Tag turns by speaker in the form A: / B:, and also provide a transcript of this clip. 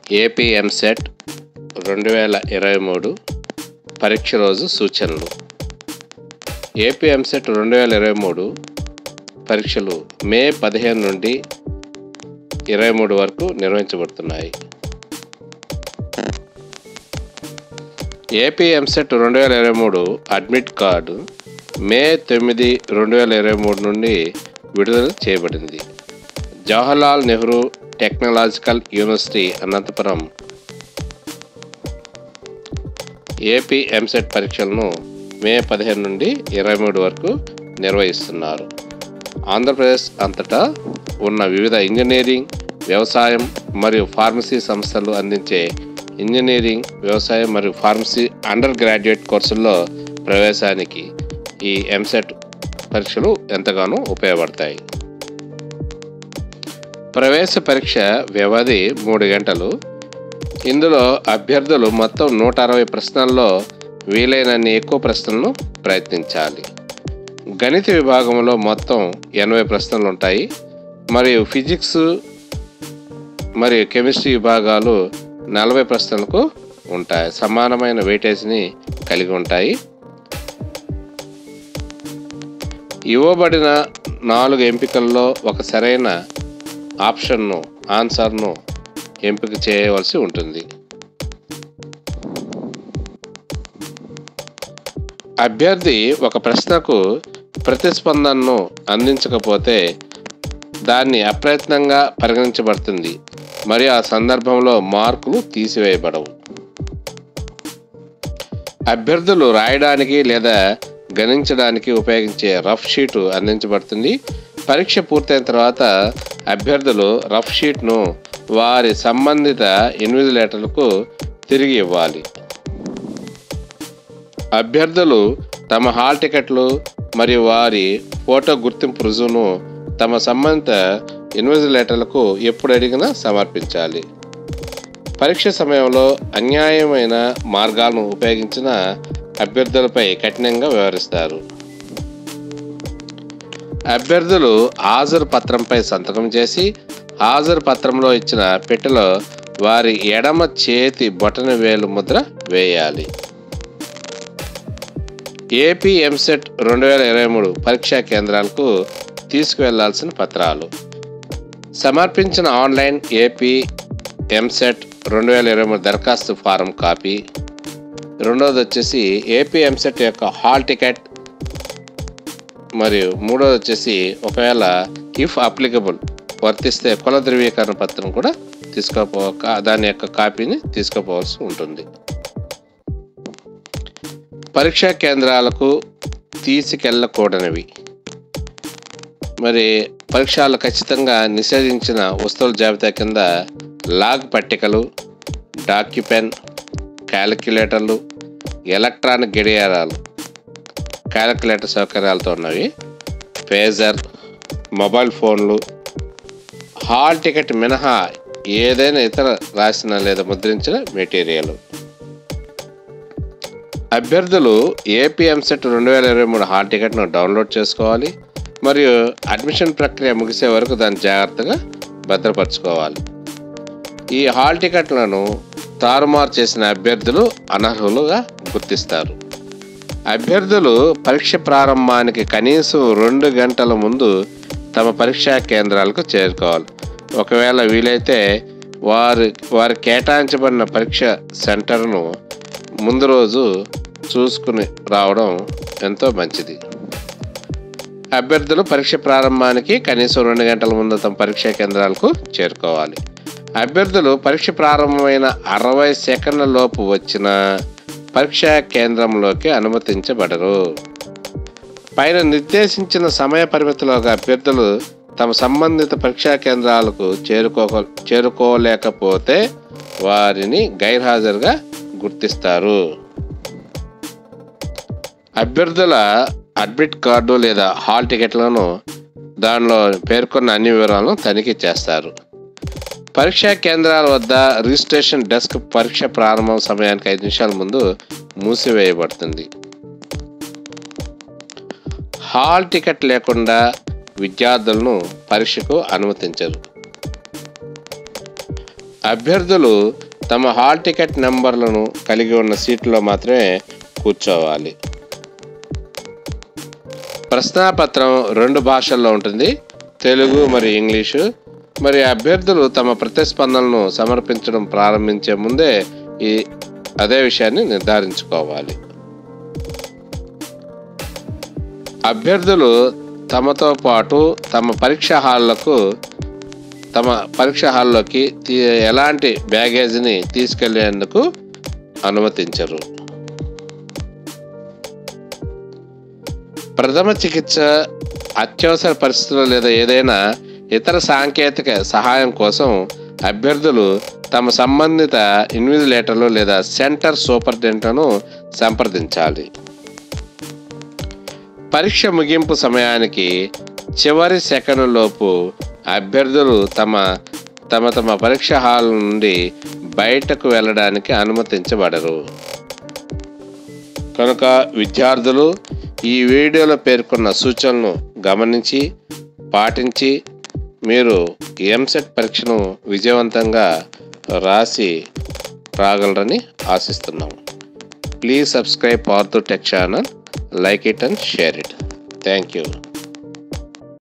A: AP EAMCET రెండు వేల ఇరవై మూడు పరీక్ష రోజు సూచనలు ఏపీ ఎంసెట్ రెండు వేల ఇరవై మూడు పరీక్షలు మే పదిహేను నుండి ఇరవై మూడు వరకు నిర్వహించబడుతున్నాయి ఏపీ ఎంసెట్ రెండు వేల ఇరవై మూడు అడ్మిట్ కార్డు మే తొమ్మిది రెండు వేల ఇరవై మూడు నుండి విడుదల చేయబడింది Jawaharlal Nehru technological university Anantapur AP EAMCET పరీక్షలను మే పదిహేను నుండి ఇరవై మూడు వరకు నిర్వహిస్తున్నారు ఆంధ్రప్రదేశ్ అంతటా ఉన్న వివిధ ఇంజనీరింగ్ వ్యవసాయం మరియు ఫార్మసీ సంస్థలు అందించే ఇంజనీరింగ్ వ్యవసాయం మరియు ఫార్మసీ అండర్ గ్రాడ్యుయేట్ కోర్సుల్లో ప్రవేశానికి ఈ ఎంసెట్ పరీక్షలు ఎంతగానో ఉపయోగపడతాయి ప్రవేశ పరీక్ష వ్యవధి మూడు గంటలు ఇందులో అభ్యర్థులు మొత్తం నూట అరవై ప్రశ్నల్లో వీలైనన్ని ఎక్కువ ప్రశ్నలను ప్రయత్నించాలి గణిత విభాగంలో మొత్తం ఎనభై ప్రశ్నలు ఉంటాయి మరియు ఫిజిక్స్ మరియు కెమిస్ట్రీ విభాగాలు నలభై ప్రశ్నలకు ఉంటాయి సమానమైన వెయిటేజ్ని కలిగి ఉంటాయి ఇవ్వబడిన నాలుగు ఎంపికల్లో ఒక సరైన ఆప్షన్ను ఆన్సర్ను ఎంపిక చేయవలసి ఉంటుంది అభ్యర్థి ఒక ప్రశ్నకు ప్రతిస్పందనను అందించకపోతే దాన్ని అప్రయత్నంగా పరిగణించబడుతుంది మరియు ఆ సందర్భంలో మార్కులు తీసివేయబడవు అభ్యర్థులు రాయడానికి లేదా గణించడానికి ఉపయోగించే రఫ్ షీటు అందించబడుతుంది పరీక్ష పూర్తయిన తర్వాత అభ్యర్థులు రఫ్ షీట్ను వారి సంబంధిత ఇన్విజిలేటర్లకు తిరిగి ఇవ్వాలి అభ్యర్థులు తమ హాల్ టికెట్లు మరియు వారి ఫోటో గుర్తింపు రుజువును తమ సంబంధిత ఇన్విజిలేటర్లకు ఎప్పుడు అడిగినా సమర్పించాలి పరీక్ష సమయంలో అన్యాయమైన మార్గాలను ఉపయోగించిన అభ్యర్థులపై కఠినంగా వ్యవహరిస్తారు అభ్యర్థులు హాజరు పత్రంపై సంతకం చేసి హాజరు పత్రంలో ఇచ్చిన పెట్టెలో వారి ఎడమ చేతి బొటన వేలు ముద్ర వేయాలి ఏపీ ఎంసెట్ రెండు వేల ఇరవై మూడు పరీక్షా కేంద్రాలకు తీసుకువెళ్లాల్సిన పత్రాలు సమర్పించిన ఆన్లైన్ ఏపీ ఎంసెట్ రెండు వేల ఇరవై మూడు దరఖాస్తు ఫారం కాపీ రెండవది వచ్చేసి ఏపీ ఎంసెట్ యొక్క హాల్ టికెట్ మరియు మూడోది వచ్చేసి ఒకవేళ ఇఫ్ అప్లికబుల్ వర్తిస్తే కుల ధృవీకరణ పత్రం కూడా తీసుకోపో కా- దాని యొక్క కాపీని తీసుకుపోవాల్సి ఉంటుంది పరీక్షా కేంద్రాలకు తీసుకెళ్ళకూడనివి మరి పరీక్షలు ఖచ్చితంగా నిషేధించిన వస్తువుల జాబితా కింద లాగ్ పట్టికలు డాక్యుపెన్ క్యాలిక్యులేటర్లు ఎలక్ట్రానిక్ గడియారాలు క్యాలిక్యులేటర్ సౌకర్యాలతో ఉన్నవి పేజర్ మొబైల్ ఫోన్లు హాల్ టికెట్ మినహా ఏదైనా ఇతర రాసిన లేదా ముద్రించిన మెటీరియల్ అభ్యర్థులు ఏపీ ఎంసెట్ రెండు వేల ఇరవై మూడు హాల్ టికెట్ను డౌన్లోడ్ చేసుకోవాలి మరియు అడ్మిషన్ ప్రక్రియ ముగిసే వరకు దాన్ని జాగ్రత్తగా భద్రపరచుకోవాలి ఈ హాల్ టికెట్లను తారుమారు చేసిన అభ్యర్థులు అనర్హులుగా గుర్తిస్తారు అభ్యర్థులు పరీక్ష ప్రారంభానికి కనీసం రెండు గంటల ముందు తమ పరీక్షా కేంద్రాలకు చేరుకోవాలి ఒకవేళ వీలైతే వారి వారి కేటాయించబడిన పరీక్ష సెంటర్ను ముందు రోజు చూసుకుని రావడం ఎంతో మంచిది అభ్యర్థులు పరీక్ష ప్రారంభానికి కనీసం రెండు గంటల ముందు తమ పరీక్షా కేంద్రాలకు చేరుకోవాలి అభ్యర్థులు పరీక్ష ప్రారంభమైన అరవై సెకండ్ల లోపు వచ్చిన పరీక్షా కేంద్రంలోకి అనుమతించబడరు పైన నిర్దేశించిన సమయ పరిమితిలోగా అభ్యర్థులు తమ సంబంధిత పరీక్షా కేంద్రాలకు చేరుకో చేరుకోలేకపోతే వారిని గైర్హాజరుగా గుర్తిస్తారు అభ్యర్థుల అడ్మిట్ కార్డు లేదా హాల్ టికెట్లను దానిలో పేర్కొన్న అన్ని వివరాలను తనిఖీ చేస్తారు పరీక్షా కేంద్రాల వద్ద రిజిస్ట్రేషన్ డెస్క్ పరీక్ష ప్రారంభం సమయానికి ఐదు నిమిషాల ముందు మూసివేయబడుతుంది హాల్ టికెట్ లేకుండా విద్యార్థులను పరీక్షకు అనుమతించరు అభ్యర్థులు తమ హాల్ టికెట్ నెంబర్లను కలిగి ఉన్న సీట్లో మాత్రమే కూర్చోవాలి ప్రశ్నాపత్రం రెండు భాషల్లో ఉంటుంది తెలుగు మరియు ఇంగ్లీషు మరి అభ్యర్థులు తమ ప్రతిస్పందనలను సమర్పించడం ప్రారంభించే ముందే ఈ అదే విషయాన్ని నిర్ధారించుకోవాలి అభ్యర్థులు తమతో పాటు తమ పరీక్ష హాళ్లకు తమ పరీక్ష హాల్లోకి తీ- ఎలాంటి బ్యాగేజీని తీసుకెళ్లేందుకు అనుమతించరు ప్రథమ చికిత్స అత్యవసర పరిస్థితులు లేదా ఏదైనా ఇతర సాంకేతిక సహాయం కోసం అభ్యర్థులు తమ సంబంధిత ఇన్విజిలేటర్లు లేదా సెంటర్ సూపరింటెండెంట్ను సంప్రదించాలి పరీక్ష ముగింపు సమయానికి చివరి సెకండ్ లోపు అభ్యర్థులు తమ తమ తమ పరీక్ష హాల్ నుండి బయటకు వెళ్ళడానికి అనుమతించబడరు కనుక విద్యార్థులు ఈ వీడియోలో పేర్కొన్న సూచనలను గమనించి పాటించి మీరు ఎంసెట్ పరీక్షను విజయవంతంగా రాసి రాగలరని ఆశిస్తున్నాం please subscribe Parthu tech channel like it and share it thank you